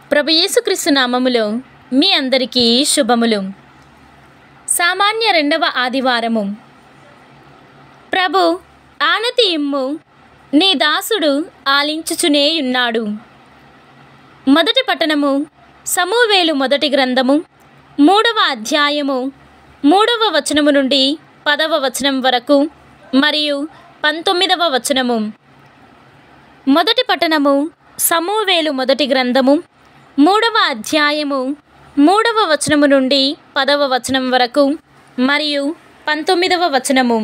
ప్రభు యేసుక్రీస్తు నామములో మీ అందరికీ శుభములు సామాన్య రెండవ ఆదివారము ప్రభు ఆనతి ఇమ్ము నీ దాసుడు ఆలించుచునేయున్నాడు మొదటి పట్టణము సమూవేలు మొదటి గ్రంథము మూడవ అధ్యాయము మూడవ వచనము నుండి పదవ వచనం వరకు మరియు పంతొమ్మిదవ వచనము మొదటి పట్టణము సమూవేలు మొదటి గ్రంథము మూడవ అధ్యాయము మూడవ వచనము నుండి పదవ వచనం వరకు మరియు పంతొమ్మిదవ వచనము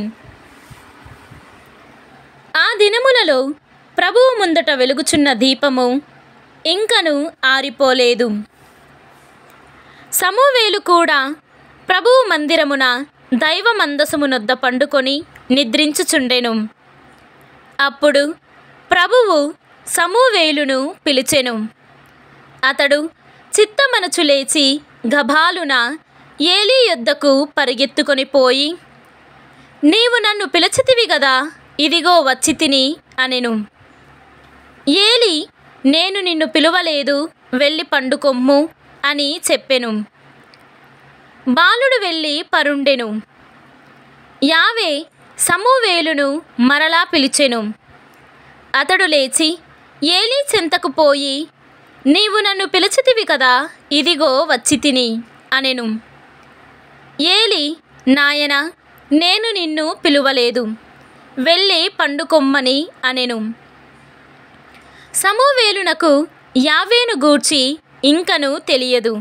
ఆ దినములలో ప్రభువు ముందట వెలుగుచున్న దీపము ఇంకను ఆరిపోలేదు సమూవేలు కూడా ప్రభువు మందిరమున దైవ మందసమునొద్ద పండుకొని నిద్రించుచుండెను అప్పుడు ప్రభువు సమూవేలును పిలిచెను అతడు చిత్తమనచు లేచి గభాలున ఏలీ యొద్దకు పరిగెత్తుకొని పోయి నీవు నన్ను పిలిచితివి గదా ఇదిగో వచ్చి తిని అనెను ఏలి నేను నిన్ను పిలువలేదు వెళ్ళి పండుకొమ్ము అని చెప్పెను బాలుడు వెళ్ళి పరుండెను యావే సమూవేలును మరలా పిలిచెను అతడు లేచి ఏలీ చెంతకు పోయి నీవు నన్ను పిలిచితివి కదా ఇదిగో వచ్చి తిని అనెను ఏలి నాయన నేను నిన్ను పిలువలేదు వెళ్ళి పండుకొమ్మని అనెను సమూవేలునకు యావేను గూర్చి ఇంకను తెలియదు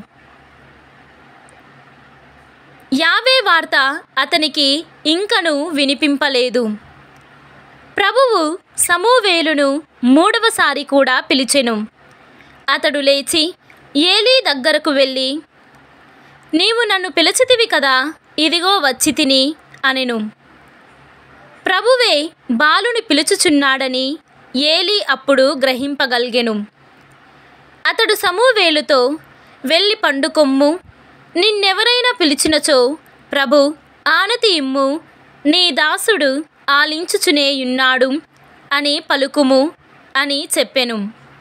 యావే వార్త అతనికి ఇంకను వినిపింపలేదు ప్రభువు సమూవేలును మూడవసారి కూడా పిలిచెను అతడు లేచి ఏలీ దగ్గరకు వెళ్ళి నీవు నన్ను పిలిచితివి కదా ఇదిగో వచ్చి తిని అనెను ప్రభువే బాలుని పిలుచుచున్నాడని ఏలీ అప్పుడు గ్రహింపగలిగెను అతడు సమూవేలుతో వెళ్ళి పండుకొమ్ము నిన్నెవరైనా పిలిచినచో ప్రభు ఆనతి ఇమ్ము నీ దాసుడు ఆలించుచునేయున్నాడు అని పలుకుము అని చెప్పెను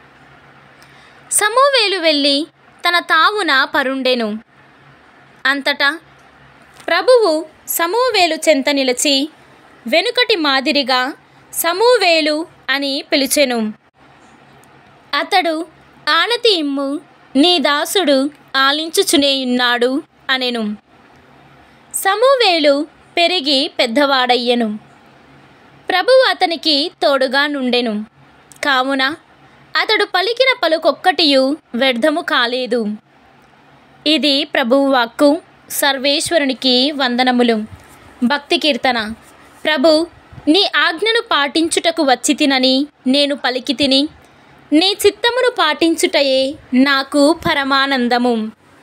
సమూవేలు వెళ్ళి తన తావున పరుండెను అంతటా ప్రభువు సమూవేలు చెంత నిలిచి వెనుకటి మాదిరిగా సమూవేలు అని పిలిచెను అతడు ఆనతి ఇమ్ము నీ దాసుడు ఆలించుచునేయున్నాడు అనెను సమూవేలు పెరిగి పెద్దవాడయ్యెను ప్రభువు అతనికి తోడుగా నుండెను కావున అతడు పలికిన పలుకొక్కటియు వ్యర్థము కాలేదు ఇది ప్రభువు వాక్కు సర్వేశ్వరునికి వందనములు భక్తి కీర్తన ప్రభు నీ ఆజ్ఞను పాటించుటకు వచ్చి తినని నేను పలికి తిని నీ చిత్తమును పాటించుటయే నాకు పరమానందము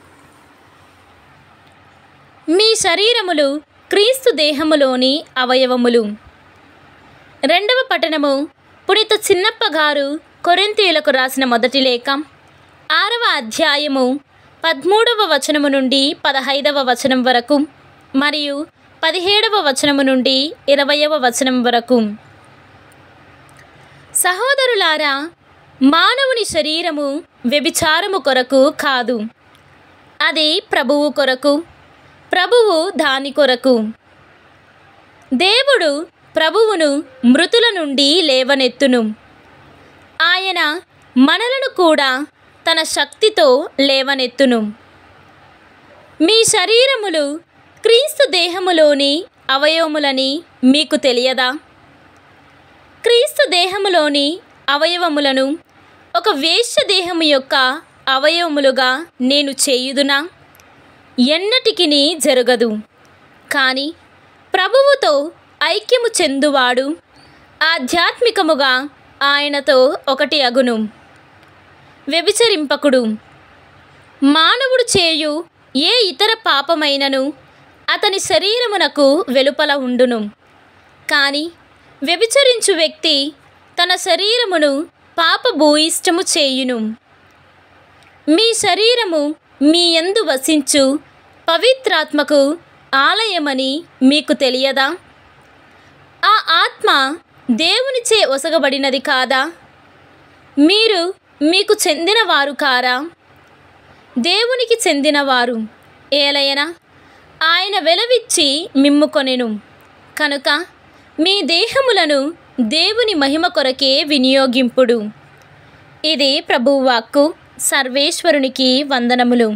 మీ శరీరములు క్రీస్తు దేహములోని అవయవములు రెండవ పట్టణము పునిత చిన్నప్ప గారు కొరింతీయులకు రాసిన మొదటి లేఖ ఆరవ అధ్యాయము పదమూడవ వచనము నుండి పదహైదవ వచనం వరకు మరియు పదిహేడవ వచనము నుండి ఇరవయవ వచనం వరకు సహోదరులారా మానవుని శరీరము వ్యభిచారము కొరకు కాదు అది ప్రభువు కొరకు ప్రభువు దాని కొరకు దేవుడు ప్రభువును మృతుల నుండి లేవనెత్తును ఆయన మనలను కూడా తన శక్తితో లేవనెత్తును మీ శరీరములు క్రీస్తు దేహములోని అవయవములని మీకు తెలియదా క్రీస్తు దేహములోని అవయవములను ఒక వేశ్య దేహము యొక్క అవయవములుగా నేను చేయుదునా ఎన్నటికిని జరగదు కానీ ప్రభువుతో ఐక్యము చెందువాడు ఆధ్యాత్మికముగా ఆయనతో ఒకటి అగును వ్యభిచరింపకుడు మానవుడు చేయు ఏ ఇతర పాపమైనను అతని శరీరమునకు వెలుపల ఉండును కానీ వ్యభిచరించు వ్యక్తి తన శరీరమును పాప భూయిష్టము చేయును మీ శరీరము మీ యందు వసించు పవిత్రాత్మకు ఆలయమని మీకు తెలియదా ఆ ఆత్మ దేవునిచే ఒసగబడినది కాదా మీరు మీకు చెందినవారు కారా దేవునికి చెందినవారు ఏలయన ఆయన వెలవిచ్చి మిమ్ము కొనెను కనుక మీ దేహములను దేవుని మహిమ కొరకే వినియోగింపుడు ఇది ప్రభువాక్కు సర్వేశ్వరునికి వందనములు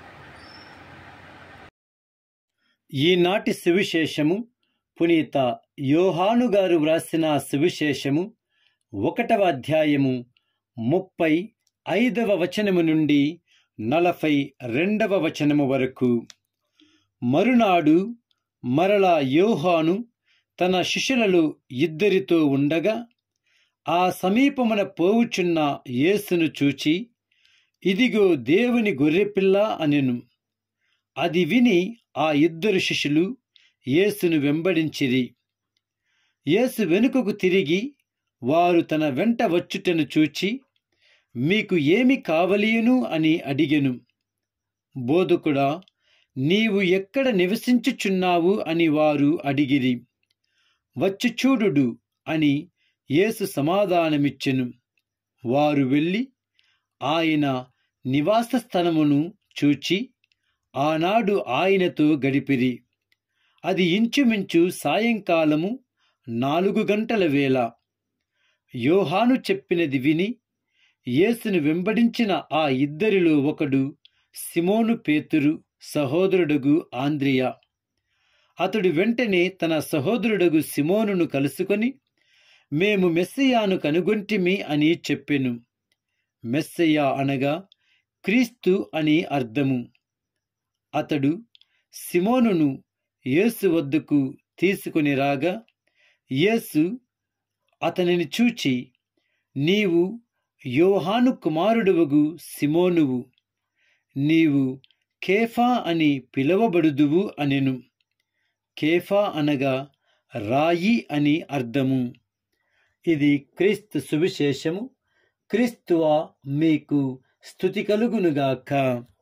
ఈనాటి సువిశేషము పునీత యోహాను గారు వ్రాసిన సువిశేషము ఒకటవ అధ్యాయము ముప్పై ఐదవ వచనము నుండి నలభై రెండవ వచనము వరకు మరునాడు మరలా యోహాను తన శిష్యులలో ఇద్దరితో ఉండగా ఆ సమీపమున పోవుచున్న యేసును చూచి ఇదిగో దేవుని గొర్రెపిల్ల అనెను అది విని ఆ ఇద్దరు శిష్యులు యేసును వెంబడించిరి యేసు వెనుకకు తిరిగి వారు తన వెంట వచ్చుటను చూచి మీకు ఏమి కావలియును అని అడిగెను బోధకుడా నీవు ఎక్కడ నివసించుచున్నావు అని వారు అడిగిరి వచ్చి చూడుడు అని యేసు సమాధానమిచ్చెను వారు వెళ్ళి ఆయన నివాస స్థలమును చూచి ఆనాడు ఆయనతో గడిపిరి అది ఇంచుమించు సాయంకాలము నాలుగు గంటల వేళ యోహాను చెప్పినది విని యేసును వెంబడించిన ఆ ఇద్దరిలో ఒకడు సిమోను పేతురు సహోదరుడగు ఆంద్రియ అతడు వెంటనే తన సహోదరుడగు సిమోనును కలుసుకొని మేము మెస్సయాను కనుగొంటిమి అని చెప్పెను మెస్సయ్య అనగా క్రీస్తు అని అర్థము అతడు సిమోనును యేసు వద్దకు తీసుకుని రాగా యేసు అతనిని చూచి నీవు యోహాను కుమారుడువగు సిమోనువు నీవు కేఫా అని పిలువబడుదువు అనెను కేఫా అనగా రాయి అని అర్థము ఇది క్రీస్తు సువిశేషము క్రీస్తువా మీకు స్థుతి కలుగునుగాక